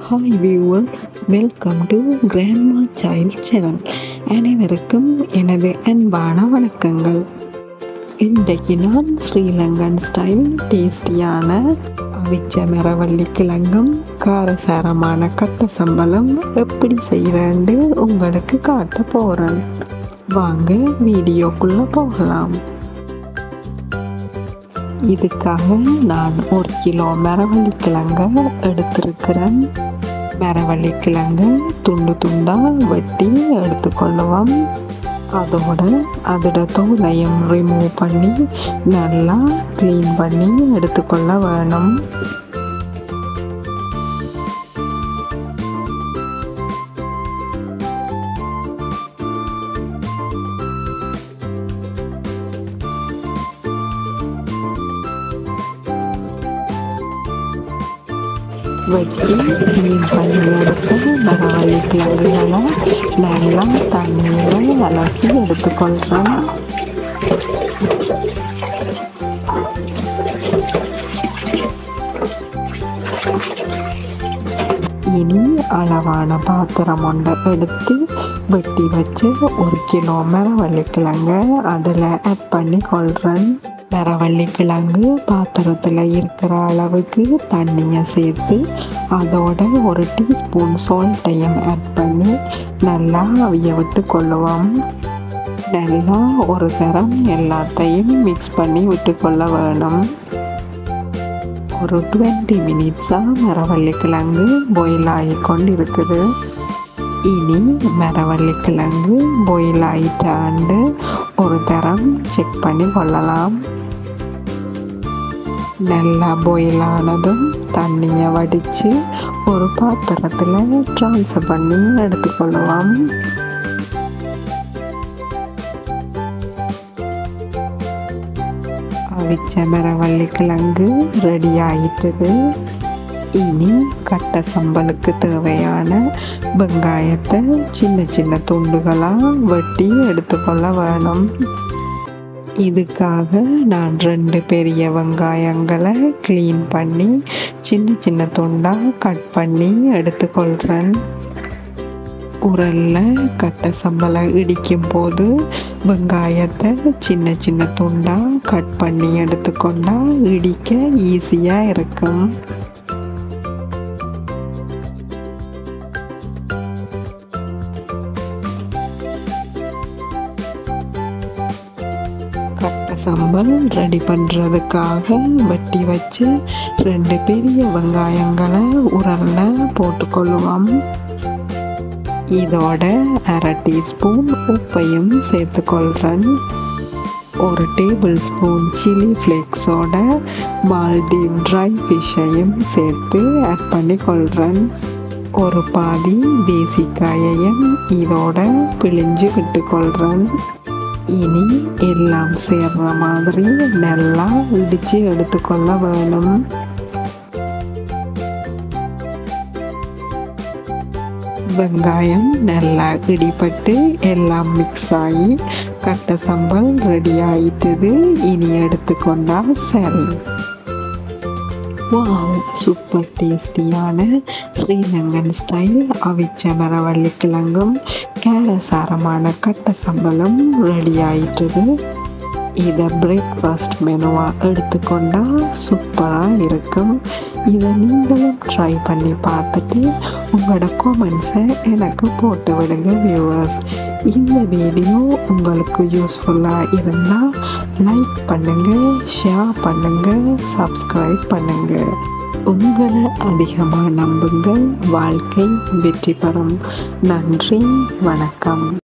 hi viewers welcome to grandma child channel அனைவருக்கும் எனது அன்பான வணக்கங்கள் இன்றைக்கு நான் ஸ்ரீலங்கன் ஸ்டைல் டேஸ்டியான அவிச்ச மரவள்ளி கிழங்கும் காரசாரமான கட்ட சம்பளம் எப்படி செய்கிறேன்னு உங்களுக்கு காட்ட போகிறேன் வாங்க வீடியோக்குள்ளே போகலாம் இதுக்காக நான் ஒரு கிலோ மரவள்ளி கிழங்க எடுத்திருக்கிறேன் மரவள்ளி கிழங்கு துண்டு துண்டாக வெட்டி எடுத்துக்கொள்ளுவோம் அதோட அதோட தோலையும் ரிமூவ் பண்ணி நல்லா க்ளீன் பண்ணி எடுத்துக்கொள்ள வேணும் வெட்டி க்ளீன் பண்ணி எடுத்து மரவள்ளி கிழங்குகளை நல்லா தண்ணியில் அலசி எடுத்துக்கொள்கிறேன் இனி அளவான பாத்திரம் ஒன்றை எடுத்து வெட்டி வச்சு ஒரு கிலோ மரவள்ளி கிழங்கு அதில் ஆட் பண்ணி கொள்கிறேன் மரவள்ளி கிழங்கு பாத்திரத்தில் இருக்கிற அளவுக்கு தண்ணியை சேர்த்து அதோட ஒரு டீஸ்பூன் சால்ட்டையும் ஆட் பண்ணி நல்லா அவிய விட்டு கொள்ளுவோம் நல்லா ஒரு தரம் எல்லாத்தையும் மிக்ஸ் பண்ணி விட்டுக்கொள்ள வேணும் ஒரு டுவெண்ட்டி மினிட்ஸாக மரவள்ளி கிழங்கு பாயில் ஆகி கொண்டு இருக்குது இனி மரவள்ளி கிழங்கு பாயில் ஆயிட்டாண்டு ஒரு தரம் செக் பண்ணி கொள்ளலாம் நல்லா பாயில் ஆனதும் தண்ணியை வடித்து ஒரு பாத்திரத்தில் ட்ரான்ஸ்ஃபர் பண்ணி எடுத்துக்கொள்ளுவோம் அவிச்ச மரவள்ளி கிழங்கு ரெடி ஆயிட்டது இனி கட்ட சம்பலுக்கு தேவையான வெங்காயத்தை சின்ன சின்ன துண்டுகளாக வெட்டி எடுத்துக்கொள்ள வேணும் இதுக்காக நான் ரெண்டு பெரிய வெங்காயங்களை க்ளீன் பண்ணி சின்ன சின்ன துண்டாக கட் பண்ணி எடுத்துக்கொள்கிறேன் உரலில் கட்ட சம்பளை இடிக்கும் போது வெங்காயத்தை சின்ன சின்ன துண்டாக கட் பண்ணி எடுத்துக்கொண்டா இடிக்க ஈஸியாக இருக்கும் கட்ட சம்பல் ரெடி பண்ணுறதுக்காக வெட்டி வச்சு ரெண்டு பெரிய வெங்காயங்களை உரலில் போட்டுக்கொள்ளுவோம் இதோட அரை டீஸ்பூன் உப்பையும் சேர்த்துக்கொள்கிறேன் ஒரு டேபிள் ஸ்பூன் சில்லி ஃப்ளேக்ஸோட மால்டீவ் ட்ரை ஃபிஷ்ஷையும் சேர்த்து ஆட் பண்ணி கொள்கிறேன் ஒரு பாதி தேசிக்காயையும் இதோட பிழிஞ்சு விட்டுக்கொள்கிறேன் இனி எல்லாம் சேர்ற மாதிரி நல்லா இடித்து எடுத்துக்கொள்ள வேணும் வெங்காயம் நல்லா இடிபட்டு எல்லாம் மிக்ஸ் ஆகி கட்ட சம்பல் ரெடி ஆயிட்டது இனி எடுத்துக்கொண்டா சரி வாவ் சூப்பர் டேஸ்டியான ஸ்ரீலங்கன் ஸ்டைல் அவிச்ச மரவள்ளி கிழங்கும் கேரசாரமான கட்ட சம்பளம் ரெடி ஆயிட்டது இதை பிரேக்ஃபாஸ்ட் மெனுவாக எடுத்துக்கொண்டா சூப்பராக இருக்கும் இதை நீங்களும் ட்ரை பண்ணி பார்த்துட்டு உங்களோட காமெண்ட்ஸை எனக்கு போட்டு விடுங்க வியூவர்ஸ் இந்த வீடியோ உங்களுக்கு யூஸ்ஃபுல்லாக இருந்தால் லைக் பண்ணுங்கள் ஷேர் பண்ணுங்கள் சப்ஸ்கிரைப் பண்ணுங்கள் உங்களை அதிகமாக நம்புங்கள் வாழ்க்கை வெற்றி பெறும் நன்றி வணக்கம்